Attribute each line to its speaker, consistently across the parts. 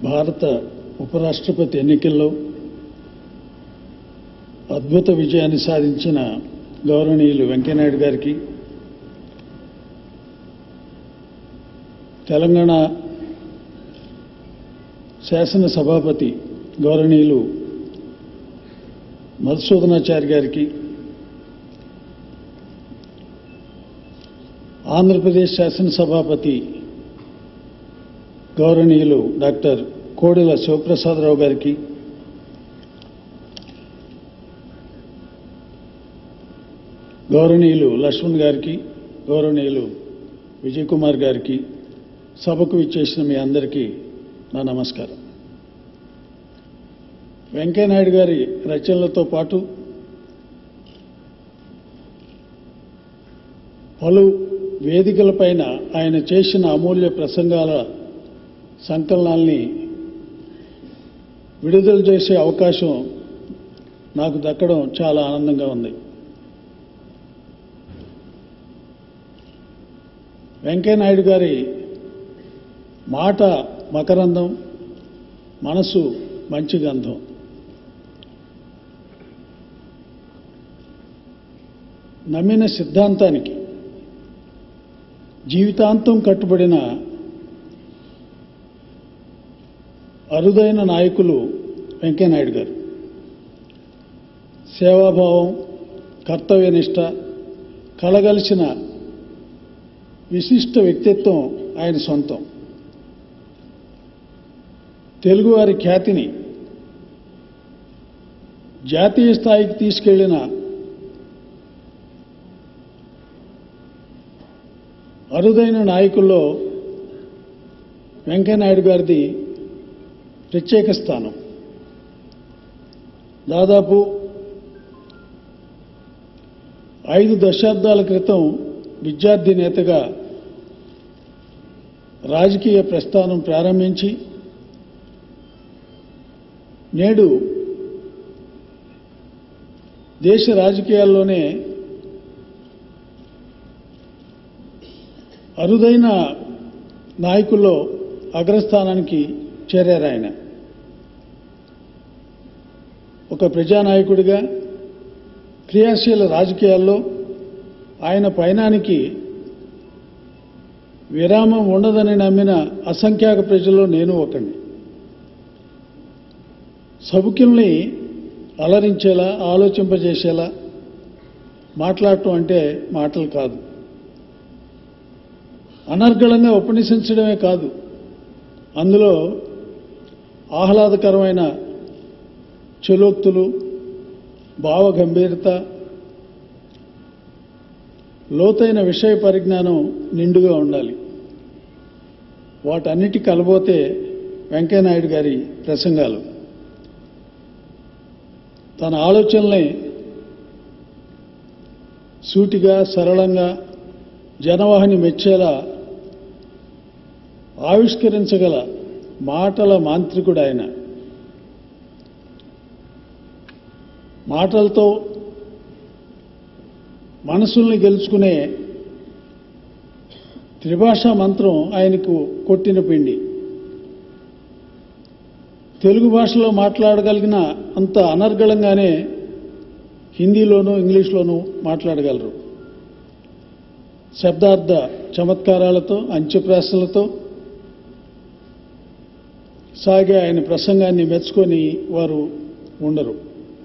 Speaker 1: భారత ఉపరాష్ట్రపతి ఎన్నికల్లో అద్భుత విజయాన్ని సాధించిన గౌరవనీయులు వెంకయ్యనాయుడు గారికి తెలంగాణ శాసన సభాపతి గౌరవనీయులు మధుసూదనాచారి గారికి ఆంధ్రప్రదేశ్ శాసనసభాపతి గౌరవనీయులు డాక్టర్ కోడెల శివప్రసాదరావు గారికి గౌరవనీయులు లక్ష్మణ్ గారికి గౌరవనీయులు విజయ్ కుమార్ గారికి సభకు ఇచ్చేసిన మీ అందరికీ నా నమస్కారం వెంకయ్యనాయుడు గారి రచనలతో పాటు పలు వేదికలపైన ఆయన చేసిన అమూల్య ప్రసంగాల సంకలనాల్ని విడుదల చేసే అవకాశం నాకు దక్కడం చాలా ఆనందంగా ఉంది వెంకయ్యనాయుడు గారి మాట మకరందం మనసు మంచి గంధం నమ్మిన సిద్ధాంతానికి జీవితాంతం కట్టుబడిన అరుదైన నాయకులు వెంకయ్యనాయుడు గారు సేవాభావం కర్తవ్యనిష్ట కలగలిసిన విశిష్ట వ్యక్తిత్వం ఆయన సొంతం తెలుగువారి ఖ్యాతిని జాతీయ స్థాయికి తీసుకెళ్లిన అరుదైన నాయకుల్లో వెంకయ్యనాయుడు గారిది ప్రత్యేక స్థానం దాదాపు ఐదు దశాబ్దాల క్రితం విద్యార్థి నేతగా రాజకీయ ప్రస్థానం ప్రారంభించి నేడు దేశ రాజకీయాల్లోనే అరుదైన నాయకుల్లో అగ్రస్థానానికి చేరారు ఆయన ఒక ప్రజానాయకుడిగా క్రియాశీల రాజకీయాల్లో ఆయన పయనానికి విరామం ఉండదని నమ్మిన అసంఖ్యాక ప్రజల్లో నేను ఒకడిని సభ్యుల్ని అలరించేలా ఆలోచింపజేసేలా మాట్లాడటం అంటే మాటలు కాదు అనర్గళంగా ఉపన్యసించడమే కాదు అందులో ఆహ్లాదకరమైన చలోక్తులు భావ గంభీరత లోతైన విషయ పరిజ్ఞానం నిండుగా ఉండాలి వాటన్నిటి కలబోతే వెంకయ్యనాయుడు గారి ప్రసంగాలు తన ఆలోచనల్ని సూటిగా సరళంగా జనవాహిని మెచ్చేలా ఆవిష్కరించగల మాటల మాంత్రికుడు ఆయన మాటలతో మనసుల్ని గెలుచుకునే త్రిభాషా మంత్రం ఆయనకు కొట్టిన పిండి తెలుగు భాషలో మాట్లాడగలిగిన అంత అనర్గళంగానే హిందీలోనూ ఇంగ్లీష్లోనూ మాట్లాడగలరు శబ్దార్థ చమత్కారాలతో అంత్యప్రాసలతో సాగే ఆయన ప్రసంగాన్ని మెచ్చుకొని వారు ఉండరు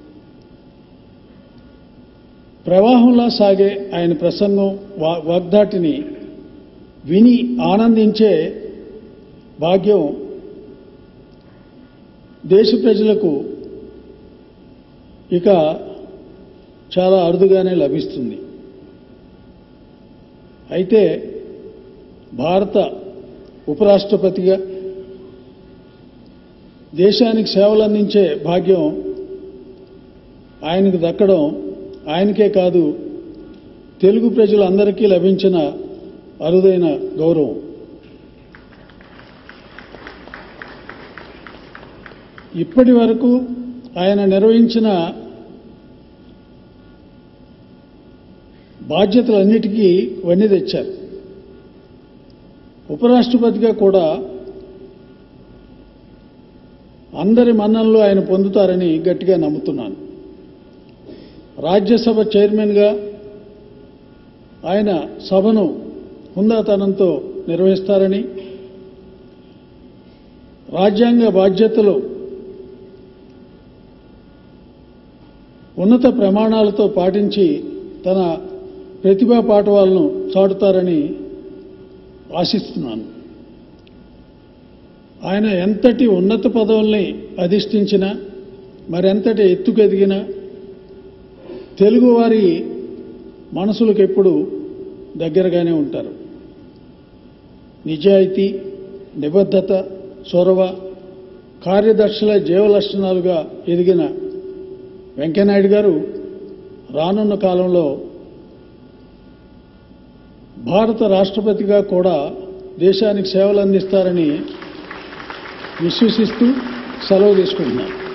Speaker 1: ప్రవాహంలా సాగే ఆయన ప్రసంగం వా- వాగ్దాటిని విని ఆనందించే భాగ్యం దేశ ప్రజలకు ఇక చాలా అరుదుగానే లభిస్తుంది అయితే భారత ఉపరాష్ట్రపతిగా దేశానికి సేవలు అందించే భాగ్యం ఆయనకు దక్కడం ఆయనకే కాదు తెలుగు ప్రజలందరికీ లభించిన అరుదైన గౌరవం ఇప్పటి వరకు ఆయన నిర్వహించిన బాధ్యతలన్నిటికీ వన్నీ తెచ్చారు ఉపరాష్ట్రపతిగా కూడా అందరి మన్ననలు ఆయన పొందుతారని గట్టిగా నమ్ముతున్నాను రాజ్యసభ చైర్మన్గా ఆయన సభను హుందాతనంతో నిర్వహిస్తారని రాజ్యాంగ బాధ్యతలు ఉన్నత ప్రమాణాలతో పాటించి తన ప్రతిభా పాఠవాలను చాటుతారని ఆశిస్తున్నాను ఆయన ఎంతటి ఉన్నత పదవుల్ని అధిష్ఠించినా మరెంతటి ఎత్తుకెదిగినా తెలుగువారి మనసులకు ఎప్పుడు దగ్గరగానే ఉంటారు నిజాయితీ నిబద్ధత చొరవ కార్యదర్శుల జీవలక్షణాలుగా ఎదిగిన వెంకయ్యనాయుడు గారు రానున్న కాలంలో భారత రాష్ట్రపతిగా కూడా దేశానికి సేవలు అందిస్తారని విశ్వసిస్తూ సెలవు తీసుకుంటున్నాను